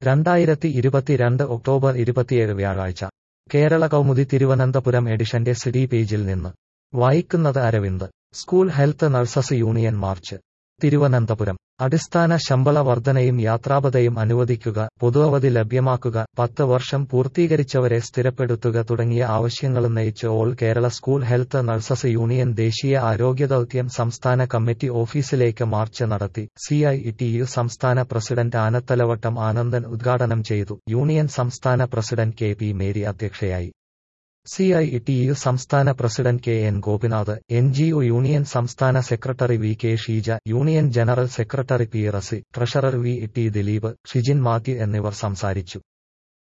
രണ്ടായിരത്തി ഇരുപത്തിരണ്ട് ഒക്ടോബർ ഇരുപത്തിയേഴ് വ്യാഴാഴ്ച കേരള കൗമുദി തിരുവനന്തപുരം എഡിഷന്റെ സിഡി പേജിൽ നിന്ന് വായിക്കുന്നത് Aravind school health nurses union march Thiruvananthapuram അടിസ്ഥാന ശമ്പള വർധനയും യാത്രാപതയും അനുവദിക്കുക പൊതുഅവധി ലഭ്യമാക്കുക പത്ത് വർഷം പൂർത്തീകരിച്ചവരെ സ്ഥിരപ്പെടുത്തുക തുടങ്ങിയ ആവശ്യങ്ങളുന്നയിച്ച് all Kerala school health nurses union ദേശീയ ആരോഗ്യദൌത്യം സംസ്ഥാന കമ്മിറ്റി ഓഫീസിലേക്ക് മാർച്ച് നടത്തി സിഐഇടിയു സംസ്ഥാന പ്രസിഡന്റ് ആനത്തലവട്ടം ആനന്ദൻ ഉദ്ഘാടനം ചെയ്തു യൂണിയൻ സംസ്ഥാന പ്രസിഡന്റ് കെ പി മേരി അധ്യക്ഷയായി സിഐഇടിയു സംസ്ഥാന president K N Gopinath N G O union സംസ്ഥാന secretary V K Sheeja union general secretary P Rasi treasurer V T Dileep Shijin Mathew എന്നിവർ സംസാരിച്ചു